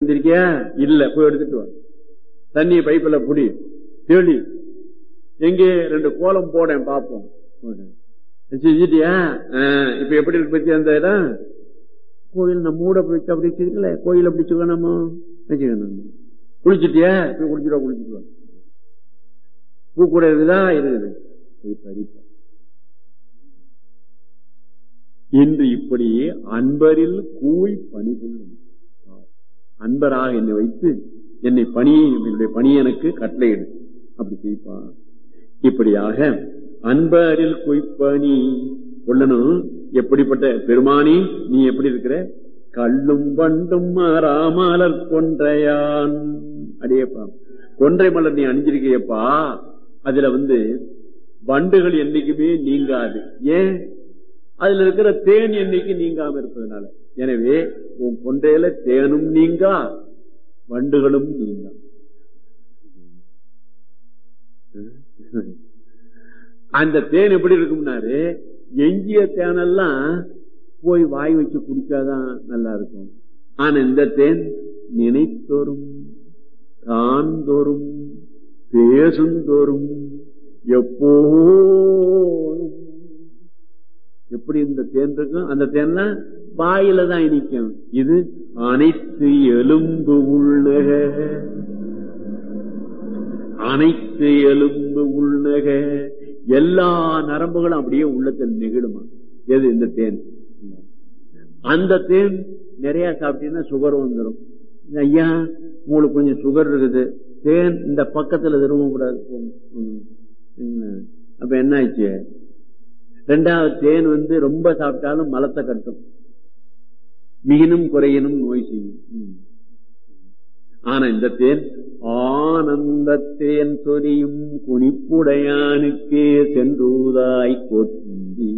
எடுத்திருக்கியா இல்ல போய் எடுத்துட்டு வா தண்ணியை பைப்பில் புடி தெளி எங்கே ரெண்டு கோலம் போடேன் பார்ப்போம் செஞ்சுட்டியா இப்ப எப்படி இருக்கு பத்தி அந்த இடம் கோயில் நம்ம மூட வச்சு அப்படி வச்சிருக்கல கோயில பிடிச்சுக்கணுமோ வச்சுக்கணும் குளிச்சுட்டியா போய் குளிச்சுடுவா குளிச்சுடுவா பூ கூட இருக்குதா இருக்குது இது பறிப்பா இன்று இப்படி அன்பரில் கூய் பணிபுள்ளும் அன்பராக என்னை வைத்து என்னை பணி என்னுடைய பணி எனக்கு கட்டளையிடு அப்படி செய்ப்பா இப்படியாக அன்பரில் குய்ப்பணி கொள்ளணும் எப்படிப்பட்ட பெருமானி நீ எப்படி இருக்கிற கல்லும் வண்டும் மாறாமலர் கொன்றையான் அடியப்பா கொன்றை மலர் நீ அணிஞ்சிருக்கியப்பா அதுல வந்து வண்டுகள் என்னைக்குமே நீங்காது ஏன் அதுல இருக்கிற தேன் என்னைக்கு நீங்காம இருப்பதனால எனவே உன் கொண்டையில தேனும் நீங்கா வண்டுகளும் நீங்கா அந்த தேன் எப்படி இருக்கும்னாரு எஞ்சிய தேனெல்லாம் போய் வாய் வச்சு குடிச்சாதான் நல்லா இருக்கும் ஆனா இந்த தேன் நினைத்தோறும் காண்தோறும் பேசுந்தோறும் எப்போதும் எப்படி இந்த தேன் இருக்கும் அந்த தேன்லாம் வாயில தான் இனிக்கும் இது அனைத்து எலும்பு உள்ளக அனைத்து எலும்பு உள்ளக எல்லா நரம்புகளும் அப்படியே உள்ளத்தில் நெகிடுமா எது இந்த தேன் அந்த தேன் நிறைய சாப்பிட்டீங்கன்னா சுகர் வந்துடும் ஐயா உங்களுக்கு கொஞ்சம் சுகர் இருக்குது தேன் இந்த பக்கத்துல திரும்ப கூடாது அப்ப என்ன ஆச்சு ரெண்டாவது தேன் வந்து ரொம்ப சாப்பிட்டாலும் மலத்தை கட்டும் மிகினும் குறையினும் நோய் செய்யும் ஆனா இந்த தேன் ஆனந்த தேன் சொரியும் குனிப்புடையானுக்கே சென்றூதாய் கொத்தி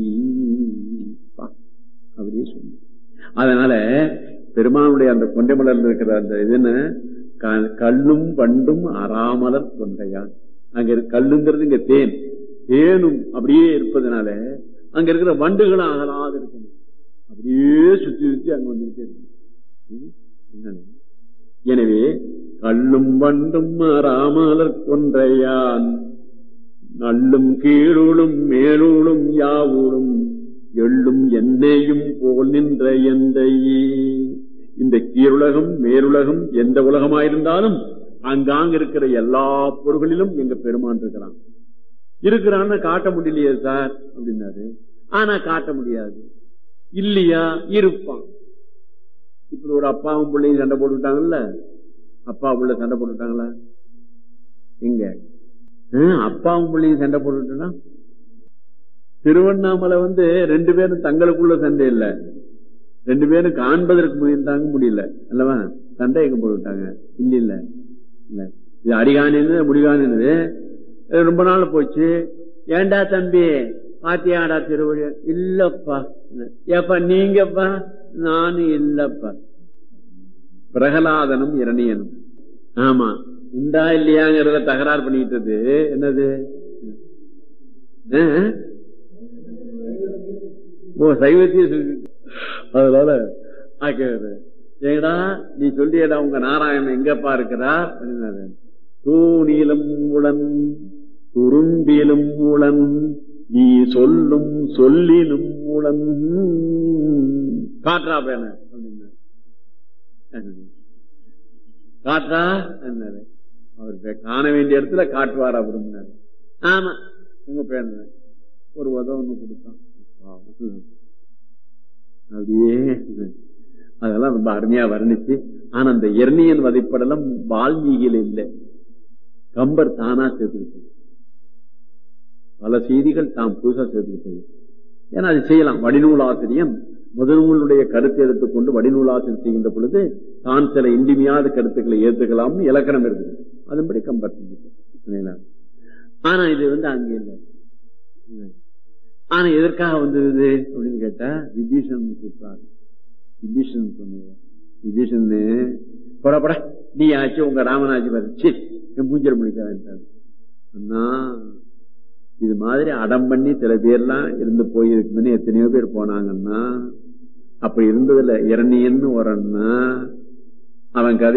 அப்படியே சொன்ன அதனால பெருமானுடைய அந்த கொண்டை மலர்ல இருக்கிற அந்த இது என்ன கல்லும் வண்டும் அறாமலர் கொண்டையான் அங்க கல்லுங்கிறது இங்க தேன் தேனும் அப்படியே இருப்பதனால அங்க இருக்கிற வண்டுகளும் அகலாது இருக்கணும் அப்படியே சுத்தி சுத்தி அங்க வந்துகிட்டே இருக்கு எனவே கல்லும் வண்டும் ராமலர் கொன்றையான் நல்லும் கீழுளும் மேலுளும் யாவுளும் எள்ளும் என்னையும் போல் நின்ற எந்தையே இந்த கீழுலகம் மேலுலகம் எந்த உலகமாயிருந்தாலும் அங்காங்க இருக்கிற எல்லா பொருள்களிலும் எங்க பெருமான் இருக்கிறான் இருக்கிறான்னு காட்ட முடியலையே சார் அப்படின்னாரு ஆனா காட்ட முடியாது இல்லையா இருப்பான் இப்படி ஒரு அப்பாவும் பிள்ளையும் சண்டை போட்டுட்டாங்கல்ல அப்பா பிள்ளை சண்டை போட்டுட்டாங்களா எங்க அப்பாவும் பிள்ளையும் சண்டை போட்டுட்டா திருவண்ணாமலை வந்து ரெண்டு பேரும் தங்களுக்குள்ள சண்டை இல்ல ரெண்டு பேரும் காண்பதற்கு முயன்றாங்க முடியல அல்லவா சண்டை எங்க போட்டுட்டாங்க இல்ல இல்ல இல்ல இது அடிகானது முடிகானது ரொம்ப நாள் போச்சு ஏண்டா தம்பி பாத்தியாடா திருவழி இல்லப்பா ஏப்பா நீங்கப்பா நானும் இல்லப்பா பிரகலாதனும் இரணியனும் ஆமா உண்டா இல்லையாங்கிறத தகராறு பண்ணிக்கிட்டது என்னது ஓ சைவத்தையும் அதனால ஏடா நீ சொல்லியடா உங்க நாராயணன் எங்கப்பா இருக்கிறார் அப்படின்னாரு தூணிலும் உளன் துரும்பிலும் உளன் நீ சொல்லும் சொல்லிலும் உளன் காற்றா பேன காற்றா என்னாரு அவர் காண வேண்டிய இடத்துல காட்டுவாரா விரும்பினாரு ஆமா உங்க பேர் ஒரு உதவ ஒண்ணு கொடுத்தான் அப்படியே அதெல்லாம் ரொம்ப அருமையா வர்ணிச்சு ஆனா அந்த எர்ணியன் வதைப்படலாம் வால்மீகியில் இல்லை கம்பர் தானா சேர்த்துக்கிட்டது பல செய்திகள் தாம் புதுசா சேர்த்துக்கிட்டது ஏன்னா அது செய்யலாம் வடிநூல் ஆசிரியன் முதல்நூலுடைய கருத்தை எடுத்துக்கொண்டு வடிநூல் ஆசிரியர் செய்கின்ற பொழுது தான் சில இன்றிமையாத கருத்துக்களை ஏற்றுக்கலாம்னு இலக்கணம் இருக்குது அதன்படி கம்பர் செஞ்சுட்டு ஆனா இது வந்து அங்கே இல்லை ஆனா எதற்காக வந்தது அப்படின்னு கேட்டா விபீஷன் கூப்பிட்டாங்க விபீஷன் சொன்னது விபீஷன் புறப்பட நீ ஆச்சு உங்க ராமனாச்சு வச்சு பூஜை முடிக்காது அண்ணா இது மாதிரி அடம் பண்ணி சில பேர்லாம் இருந்து போயிருக்குன்னு எத்தனையோ பேர் போனாங்கன்னா அப்ப இருந்ததுல இரணியன்னு ஒரு அண்ணா அவன் கதை